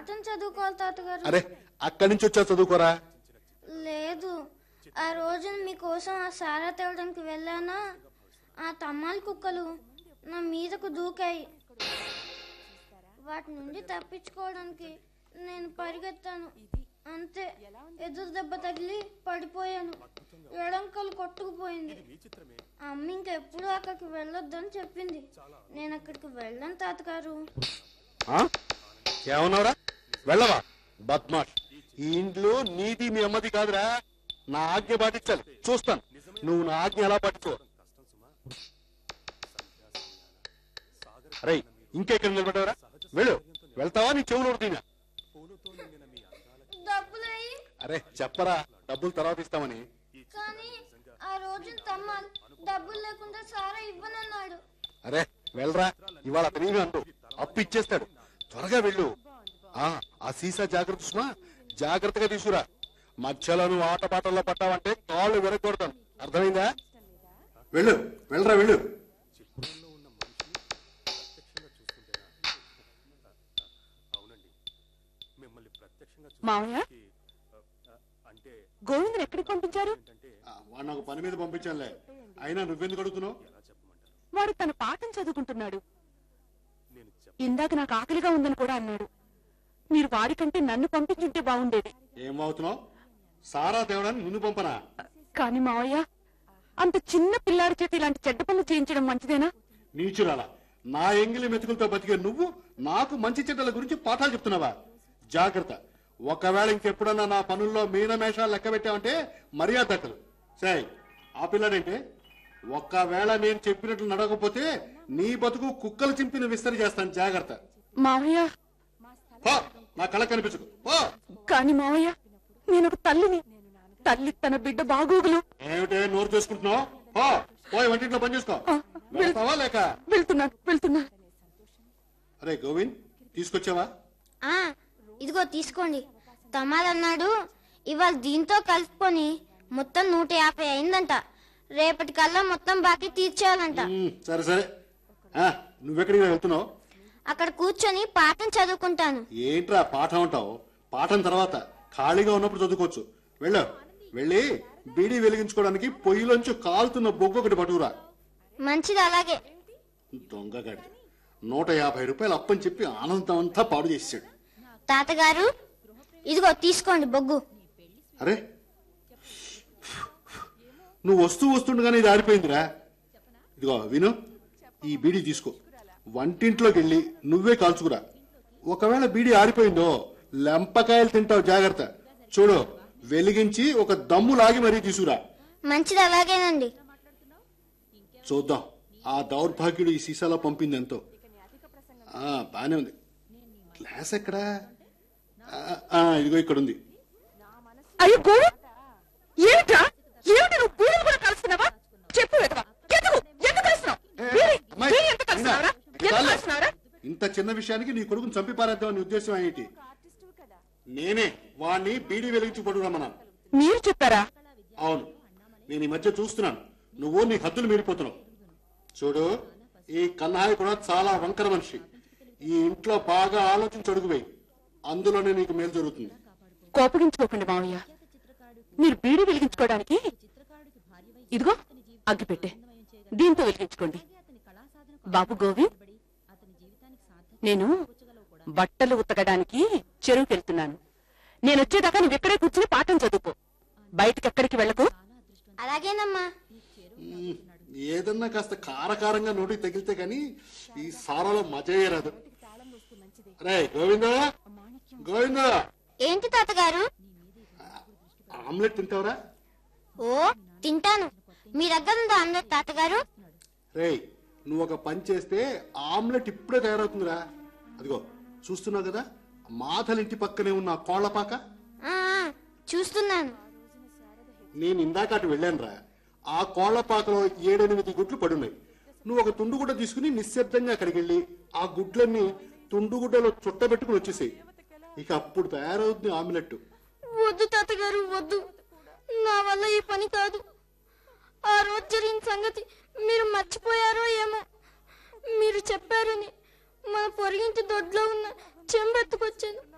పాఠం చదువుకోవాలి తాతగారు అరే అక్కడి నుంచి వచ్చా చదువుకోరా లేదు ఆ రోజు మీకోసం ఆ సారా తేవడానికి వెళ్ళానా ఆ తమ్మాలి కుక్కలు నా మీదకు దూకాయి వాటి నుండి తప్పించుకోవడానికి నేను పరిగెత్తాను అంతే ఎదురు దెబ్బ తగిలి పడిపోయాను ఎడంకలు కొట్టుకుపోయింది అమ్మ ఇంకెప్పుడు అక్కడికి వెళ్ళొద్దని చెప్పింది నేను అక్కడికి వెళ్ళాను తాతగారు ఆ? ఏమన్నావురా వెళ్ళవా బద్మాష్ ఈ ఇంట్లో నీది మీ అమ్మది కాదురా నా ఆజ్ఞ పాటించాలి చూస్తాను నువ్వు నా ఆజ్ఞ ఎలా పాటించు అరే ఇంకెక్కడ నిలబడ్డావరా వెళ్ళు వెళ్తావా నీ చెవులు ఉడతీనా డబ్బులయ్యి అరే చెప్పరా డబ్బులు తర్వాత ఇస్తామని కానీ ఆ రోజు తమ్మాల్ డబ్బులు లేకుండా సారా ఇవ్వనన్నాడు అరే వెళ్ళరా ఇవాళ అతనేమి అండు అప్పు ఇచ్చేస్తాడు త్వరగా వెళ్ళు ఆ ఆ సీసా జాగ్రత్త సుమా జాగ్రత్తగా తీసుకురా మధ్యలో నువ్వు ఆట పాటల్లో పట్టావంటే కాళ్ళు విరగొడతాను అర్థమైందా వెళ్ళు వెళ్ళరా వెళ్ళు మావయ్య గోవిందన్ ఎక్కడికి పంపించారు ఆ, వాడిని ఒక పని మీద పంపించానులే అయినా నువ్వెందుకు అడుగుతున్నావు వాడు తన పాఠం చదువుకుంటున్నాడు ఇందాక నాకు ఆకలిగా ఉందని కూడా అన్నాడు మీరు వాడికంటే నన్ను పంపించుంటే బాగుండేది ఏమవుతున్నావు సారా తేవడానికి నిన్ను పంపనా కానీ మావయ్య అంత చిన్న పిల్లాడి చేత ఇలాంటి చెడ్డ పనులు చేయించడం మంచిదేనా నీచురాలా నా ఎంగిలి మెతుకులతో బతికే నువ్వు నాకు మంచి చెడ్డల గురించి పాఠాలు చెప్తున్నావా జాగ్రత్త ఒకవేళ ఇంకెప్పుడన్నా నా పనుల్లో మీనమేషాలు లెక్క పెట్టావంటే మర్యాద దక్కదు సరే ఆ పిల్లాడంటే ఒక్కవేళ నేను చెప్పినట్లు నడవకపోతే నీ బతుకు కుక్కలు చింపిన విస్తరి చేస్తాను జాగ్రత్త మావయ్య పో, నా కళ కనిపించకు పో కాని మావయ్య నేను ఒక తల్లిని తల్లి తన బిడ్డ బాగోగులు ఏమిటే నోరు చేసుకుంటున్నావు పో పోయి వంటింట్లో పని చేసుకో ఆ, వెళ్- వెళ్తావా లేక వెళ్తున్నాను వెళ్తున్నాను అరే గోవింద్ తీసుకొచ్చావా ఆ ఇదిగో తీసుకోండి తమాల్ అన్నాడు ఇవాళ దీంతో కలుపుకొని మొత్తం నూట యాభై అయిందంట రేపటి కల్లా మొత్తం బాకీ తీర్చేయాలంట ఉమ్, సరే సరే ఆ, నువ్వెక్కడికి వెళ్తున్నావు అక్కడ కూర్చొని పాఠం చదువుకుంటాను ఏంట్రా పాఠం అంటావు పాఠం తర్వాత ఖాళీగా ఉన్నప్పుడు చదువుకోవచ్చు వెళ్ళు వెళ్ళి బీడీ వెలిగించుకోవడానికి పొయ్యిలోంచి కాలుతున్న బొగ్గు ఒకటి పట్టుకురా మంచిది అలాగే దొంగగాడి నూట యాభై రూపాయలు అప్పని చెప్పి ఆనందం అంతా పాడు చేసాడు తాతగారు ఇదిగో తీసుకోండి బొగ్గు అరే నువ్వు వస్తూ వస్తుండగానే ఇది ఆరిపోయిందిరా ఇదిగో విను ఈ బీడీ తీసుకో వంటింట్లోకి వెళ్ళి నువ్వే కాల్చుకురా ఒకవేళ బీడీ ఆరిపోయిందో లెంపకాయలు తింటావు జాగ్రత్త చూడు వెలిగించి ఒక దమ్ము లాగి మరీ తీసుకురా మంచిది అలాగేనండి చూద్దాం ఆ దౌర్భాగ్యుడు ఈ సీసాలో పంపింది ఎంతో ఆ, బానే ఉంది గ్లాస్ ఎక్కడా ఆ, ఆ, ఇదిగో ఇక్కడ ఉంది అయ్యో గోవింద్ ఏమిట్రా ఏమిటి నువ్వు బీడీలు కూడా కలుస్తున్నావా చెప్పు వెదవా ఎందుకు ఎందుకు కలుస్తున్నావు బీడీ అమ్మాయి, బీడీ ఎంత కలుస్తున్నావురా ఎందుకు చాలే. కలుస్తున్నావురా ఇంత చిన్న విషయానికి నీ కొడుకుని చంపి పారేద్దామని ఉద్దేశం ఏంటి నేనే వాణ్ణి బీడీ వెలిగించి పడుకురమ్మన్నాను మీరు చెప్పారా అవును నేను ఈ మధ్య చూస్తున్నాను నువ్వు నీ హద్దులు మీరిపోతున్నావు చూడు ఈ కన్నాయి కూడా చాలా వంకర మనిషి ఈ ఇంట్లో బాగా ఆలోచించి అడుగువేయి అందులోనే నీకు మేలు జరుగుతుంది కోపగించుకోకండి మావయ్య మీరు బీడీ వెలిగించుకోవడానికి ఇదిగో అగ్గి పెట్టే దీంతో వెలిగించుకోండి బాబు గోవింద్ నేను బట్టలు ఉతకడానికి చెరువుకి వెళ్తున్నాను నేను వచ్చేదాకా నువ్వు ఇక్కడే కూర్చుని పాఠం చదువుకో బయటికి ఎక్కడికి వెళ్ళకు అలాగేనమ్మా ఉమ్, ఏదన్నా కాస్త కారకారంగా నోటికి తగిలితే గాని ఈ సారాలో మజయే రాదు రే గోవిందా గోవిందా ఏంటి తాతగారు ఆమ్లెట్ తింటావరా ఓ తింటాను మీ దగ్గర ఉందా అందరు తాతగారు రేయ్ నువ్వు ఒక పని చేస్తే ఆమ్లెట్ ఇప్పుడే తయారవుతుందిరా అదిగో చూస్తున్నావు కదా మాథలింటి పక్కనే ఉన్న ఆ కోళ్లపాక ఆ, ఆ, చూస్తున్నాను నేను ఇందాక అటు వెళ్ళానురా ఆ కోళ్లపాకలో ఏడెనిమిది గుడ్లు పడున్నాయి నువ్వు ఒక తుండుగుడ్డ తీసుకుని నిశ్శబ్దంగా అక్కడికి వెళ్ళి ఆ గుడ్లన్నీ తుండుగుడ్డలో చుట్టబెట్టుకుని వచ్చేసాయి ఇక అప్పుడు తయారవుతుంది ఆమ్లెట్ వద్దు తాతగారు వద్దు నా వల్ల ఈ పని కాదు ఆ రోజు జరిగిన సంగతి మీరు మర్చిపోయారో ఏమో మీరు చెప్పారని మా పొరిగింటి దొడ్లో ఉన్న చెంబెత్తుకొచ్చాను